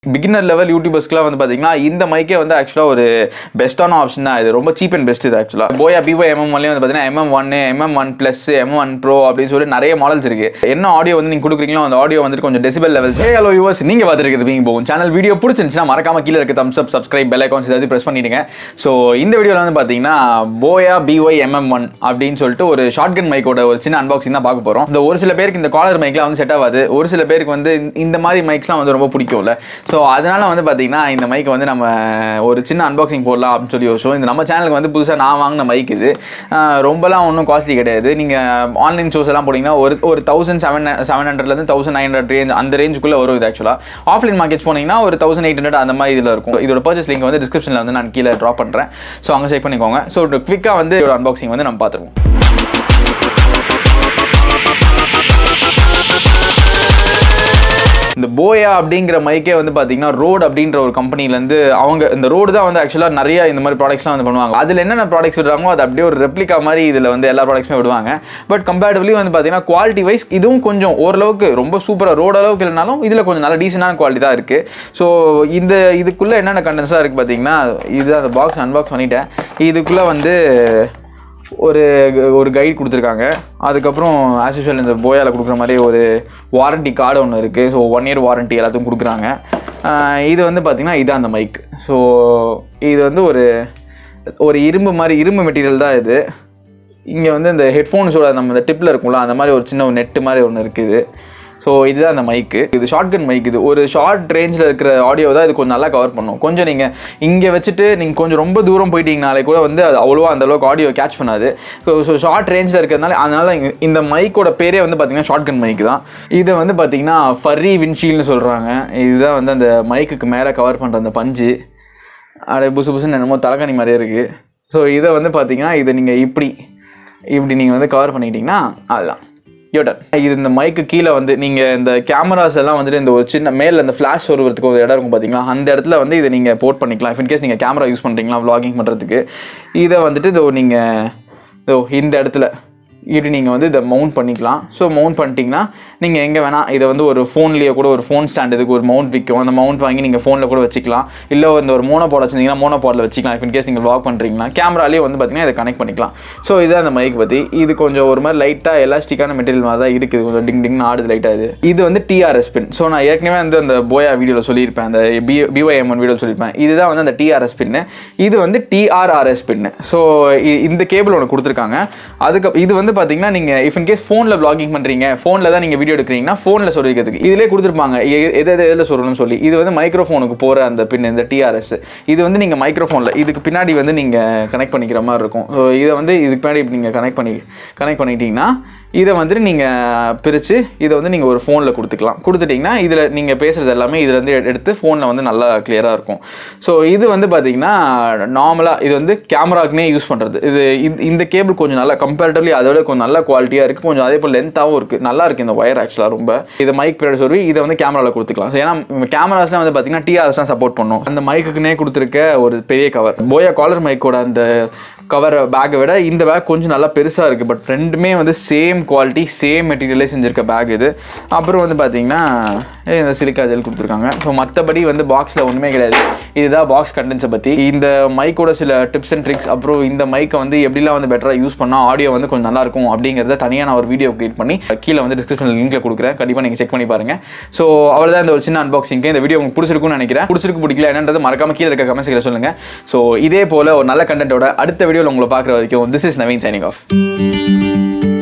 beginner level யூடியூபர்ஸ்க்குலாம் வந்து பார்த்தீங்கன்னா இந்த மைக்கே வந்து ஆக்சுவலாக ஒரு பெஸ்ட்டான ஆப்ஷன் தான் இது ரொம்ப சீப் அண்ட் பெஸ்ட் இது ஆக்சுவலாக போயா பிவோ எம்எம் ஒன்லேயே வந்து பார்த்தீங்கன்னா எம்எம் ஒன்று MM one plus M one pro அப்படின்னு சொல்லி நிறைய மாடல்ஸ் இருக்கு என்ன ஆடியோ வந்து நீங்கள் கொடுக்குறீங்களோ அந்த ஆடியோ வந்துட்டு கொஞ்சம் decibel levels hey hello yours நீங்கள் பார்த்துருக்குது பீங் போகும் சேனல் வீடியோ பிடிச்சிருந்துச்சுன்னா மறக்காம கீழே இருக்க thumbs up subscribe bell icons ஏதாவது ப்ரெஸ் பண்ணிடுங்க ஸோ இந்த வீடியோவில் வந்து பார்த்தீங்கன்னா போயா பிஒய் எம்எம் ஒன் அப்படின்னு சொல்லிட்டு ஒரு ஷார்ட் கன் மைக்கோட ஒரு சின்ன அன்பாக்சிங் தான் பார்க்க போகிறோம் இந்த ஒரு சில பேருக்கு இந்த காலர் மைக்லாம் வந்து செட் ஆகாது ஒரு சில பேருக்கு வந்து இந்த மாதிரி மைக்ஸ்லாம் வந்து ரொம்ப பிடிக்கும்ல ஸோ அதனால வந்து பார்த்தீங்கன்னா இந்த மைக்கை வந்து நம்ம ஒரு சின்ன அன்பாக்சிங் போடலாம் அப்படின்னு சொல்லி யோசிச்சோம் இந்த நம்ம சேனலுக்கு வந்து புதுசாக நான் வாங்கின மைக் இது ஆஹ் ரொம்பலாம் ஒன்றும் காஸ்ட்லி கிடையாது நீங்கள் ஆன்லைன் ஷோஸ் எல்லாம் போனீங்கன்னா ஒரு ஒரு தௌசண்ட் செவன் செவன் ஹண்ட்ரட்லேருந்து தௌசண்ட் நைன் ஹண்ட்ரட் ரேஞ்ச் அந்த ரேஞ்சுக்குள்ளே வரும் இது ஆக்சுவலாக ஆஃப்லைன் மார்க்கெட்ஸ் போனீங்கன்னா ஒரு தௌசண்ட் எயிட் ஹண்ட்ரட் அந்த மாதிரி இதில் இருக்கும் இதோட பர்ச்சேஸ் லிங்க் வந்து டிஸ்கிரிப்ஷனில் வந்து நான் கீழே ட்ராப் பண்ணுறேன் ஸோ அங்கே செக் பண்ணிக்கோங்க ஸோ குவிக்காக வந்து இதோட அன்பாக்சிங் வந்து நம்ம பார்த்துருவோம் இந்த போயா அப்படிங்கிற மைக்கே வந்து பார்த்தீங்கன்னா ரோட் அப்படின்ற ஒரு கம்பெனிலேருந்து அவங்க இந்த ரோடு தான் வந்து ஆக்சுவலாக நிறைய இந்த மாதிரி ப்ராடக்ட்ஸ்லாம் வந்து பண்ணுவாங்க அதில் என்னென்ன ப்ராடக்ட்ஸ் விடுறாங்களோ அது அப்படியே ஒரு ரெப்ளிகா மாதிரி இதில் வந்து எல்லா ப்ராடக்ட்ஸுமே விடுவாங்க பட் கம்பேரிட்டிவ்லி வந்து பார்த்தீங்கன்னா குவாலிட்டி வைஸ் இதுவும் கொஞ்சம் ஓரளவுக்கு ரொம்ப சூப்பராக ரோடு அளவுக்கு இல்லைனாலும் இதில் கொஞ்சம் நல்ல டீசெண்டான குவாலிட்டி தான் இருக்குது ஸோ இந்த இதுக்குள்ளே என்னென்ன கண்டென்ட்ஸாக இருக்குது பார்த்தீங்கன்னா இது அந்த பாக்ஸ் அன்பாக்ஸ் பண்ணிட்டேன் இதுக்குள்ளே வந்து ஒரு ஒரு கைட் கொடுத்துருக்காங்க அதுக்கப்புறம் ஆஸ் யூஷுவல் இந்த போயாவில் கொடுக்குற மாதிரி ஒரு வாரண்டி கார்டு ஒன்று இருக்குது ஸோ ஒன் இயர் வாரண்டி எல்லாத்துக்கும் கொடுக்குறாங்க ஆஹ் இது வந்து பார்த்திங்கன்னா இதான் அந்த மைக் ஸோ இது வந்து ஒரு ஒரு இரும்பு மாதிரி இரும்பு மெட்டீரியல் தான் இது இங்கே வந்து இந்த ஹெட்ஃபோன்ஸோட நம்ம இந்த டிப்பில் இருக்கும்ல அந்த மாதிரி ஒரு சின்ன ஒரு நெட்டு மாதிரி ஒன்று இருக்குது ஸோ இதுதான் அந்த மைக்கு இது ஷார்ட் கன் மைக் இது ஒரு ஷார்ட் ரேஞ்சில் இருக்கிற ஆடியோ தான் இது கொஞ்சம் நல்லா கவர் பண்ணும் கொஞ்சம் நீங்கள் இங்கே வச்சுட்டு நீங்கள் கொஞ்சம் ரொம்ப தூரம் போயிட்டீங்கனாலே கூட வந்து அது அவ்வளோவா அந்த அளவுக்கு ஆடியோ கேட்ச் பண்ணாது ஸோ ஸோ ஷார்ட் ரேஞ்சில் இருக்கிறதுனால அதனால இங்க- இந்த மைக்கோட பேரே வந்து பார்த்தீங்கன்னா ஷார்ட் கன் மைக் தான் இதை வந்து பார்த்தீங்கன்னா ஃபர்ரி வின்ஷீல்னு சொல்கிறாங்க இதுதான் வந்து அந்த மைக்குக்கு மேலே கவர் பண்ணுற அந்த பஞ்சு அப்படியே புசு புசுன்னு என்னமோ தலைக்கணி மாதிரியே இருக்குது ஸோ இதை வந்து பார்த்தீங்கன்னா இதை நீங்கள் இப்படி இப்படி நீங்கள் வந்து கவர் பண்ணிக்கிட்டீங்கன்னா அதுதான் யோட்டர் இது இந்த மைக்கு கீழே வந்து நீங்கள் இந்த கேமராஸ் எல்லாம் வந்துட்டு இந்த ஒரு சின்ன மேலே இந்த ஃப்ளாஷ் வருவதுக்கு ஒரு இடம் இருக்கும் பார்த்தீங்களா அந்த இடத்துல வந்து இதை நீங்கள் போர்ட் பண்ணிக்கலாம் இன் கேஸ் நீங்கள் கேமரா யூஸ் பண்ணுறீங்களா vlogging பண்ணுறதுக்கு இதை வந்துட்டு இதோ நீங்கள் இதோ இந்த இடத்துல இப்படி நீங்கள் வந்து இதை மவுண்ட் பண்ணிக்கலாம் ஸோ மவுண்ட் பண்ணிட்டீங்கன்னா நீங்கள் எங்கே வேணால் இதை வந்து ஒரு ஃபோன்லேயே கூட ஒரு ஃபோன் ஸ்டாண்ட் இதுக்கு ஒரு மவுண்ட் விற்கும் அந்த மவுண்ட் வாங்கி நீங்கள் ஃபோனில் கூட வச்சுக்கலாம் இல்லை இந்த ஒரு மோனோ பாட் வச்சிருந்தீங்கன்னா மோனோ பாட்டில் வச்சுக்கலாம் இன் கேஸ் நீங்கள் vlog பண்ணுறீங்களா கேமராலேயே வந்து பார்த்தீங்கன்னா இதை கனெக்ட் பண்ணிக்கலாம் ஸோ இதுதான் அந்த மைக் பற்றி இது கொஞ்சம் ஒரு மாதிரி லைட்டாக எலாஸ்டிக்கான மெட்டீரியல் மாதிரி தான் இருக்குது கொஞ்சம் டிங் டிங்னு ஆடுது லைட்டாக இது இது வந்து டிஆர்எஸ் பின் ஸோ நான் ஏற்கனவே வந்து அந்த போயா வீடியோவில் சொல்லியிருப்பேன் அந்த பி பிஒய்எம்என் வீடியோ சொல்லியிருப்பேன் இதுதான் வந்து அந்த டிஆர்எஸ் பின்னு இது வந்து டிஆர்ஆர்எஸ் பின்னு ஸோ இந்த கேபிள் ஒன்று கொடுத்துருக்காங்க அதுக்கு இது வந்து பார்த்தீங்கன்னா நீங்கள் இஃப் இன் கேஸ் ஃபோனில் vlogging பண்ணுறீங்க ஃபோனில் தான் நீங்கள் வீடியோ எடுக்கிறீங்கன்னா ஃபோனில் சொல்லிக்கிறதுக்கு இதிலே கொடுத்துருப்பாங்க எ- எது எது எதில் சொல்லணும்னு சொல்லி இது வந்து மைக்ரோஃபோனுக்கு போகிற அந்த பின் இந்த டிஆர்எஸ் இது வந்து நீங்கள் மைக்ரோஃபோனில் இதுக்கு பின்னாடி வந்து நீங்கள் கனெக்ட் பண்ணிக்கிற மாதிரி இருக்கும் ஸோ இதை வந்து இதுக்கு பின்னாடி நீங்கள் கனெக்ட் பண்ணி கனெக்ட் பண்ணிட்டீங்கன்னா இதை வந்துட்டு நீங்கள் பிரித்து இதை வந்து நீங்கள் ஒரு ஃபோனில் கொடுத்துக்கலாம் கொடுத்துட்டிங்கன்னா இதில் நீங்கள் பேசுகிறது எல்லாமே இதில் வந்து எடு- எடுத்து ஃபோனில் வந்து நல்லா கிளியராக இருக்கும் ஸோ இது வந்து பார்த்தீங்கன்னா நார்மலாக இது வந்து கேமராக்குனே யூஸ் பண்ணுறது இது இந்த- இந்த கேபிள் கொஞ்சம் நல்லா கம்பேரிட்டிவ்லி அதோட கொஞ்சம் நல்ல குவாலிட்டியாக இருக்குது கொஞ்சம் அதே போல் லென்த்தாகவும் இருக்குது நல்லா இருக்குது இந்த ஒயர் ஆக்சுவலாக ரொம்ப இது மைக் பின்னாடி சொல்லி இதை வந்து கேமராவில் கொடுத்துக்கலாம் ஸோ ஏன்னா கேமராஸ்லாம் வந்து பார்த்தீங்கன்னா டிஆர்எஸ் தான் சப்போர்ட் பண்ணும் அந்த மைக்குக்குனே கொடுத்துருக்க ஒரு பெரிய கவர் போயா காலர் மைக்கோட அந்த கவர் பேக்கை விட இந்த பேக் கொஞ்சம் நல்லா பெருசாக இருக்குது பட் ரெண்டுமே வந்து சேம் குவாலிட்டி சேம் மெட்டீரியலே செஞ்சுருக்க பேக் இது அப்புறம் வந்து பார்த்தீங்கன்னா ஏய், இந்த சிலிக்கா ஜெல் கொடுத்துருக்காங்க ஸோ மற்றபடி வந்து பாக்ஸில் ஒன்றுமே கிடையாது இதுதான் பாக்ஸ் கண்டென்ட்ஸை பற்றி இந்த மைக்கோட சில டிப்ஸ் அண்ட் ட்ரிக்ஸ் அப்புறம் இந்த மைக்கை வந்து எப்படிலாம் வந்து பெட்டராக யூஸ் பண்ணால் ஆடியோ வந்து கொஞ்சம் நல்லா இருக்கும் அப்படிங்கிறத தனியாக நான் ஒரு வீடியோ கிரியேட் பண்ணி கீழே வந்து டிஸ்கிரிப்ஷனில் லிங்க்ல கொடுக்குறேன் கண்டிப்பாக நீங்கள் செக் பண்ணி பாருங்க ஸோ அவ்வளோதான் இந்த ஒரு சின்ன அன்பாக்சிங்க்கு இந்த வீடியோ உங்களுக்கு பிடிச்சிருக்கும்னு நினைக்கிறேன் பிடிச்சிருக்கு பிடிக்கல என்னன்றது மறக்காம கீழே இருக்க கமெண்ட்ஸ்களை சொல்லுங்க ஸோ இதே போல ஒரு நல்ல கண்டென்ட்டோட அடுத்த வீடியோவில் உங்களை பார்க்குற வரைக்கும் this is Naveen signing of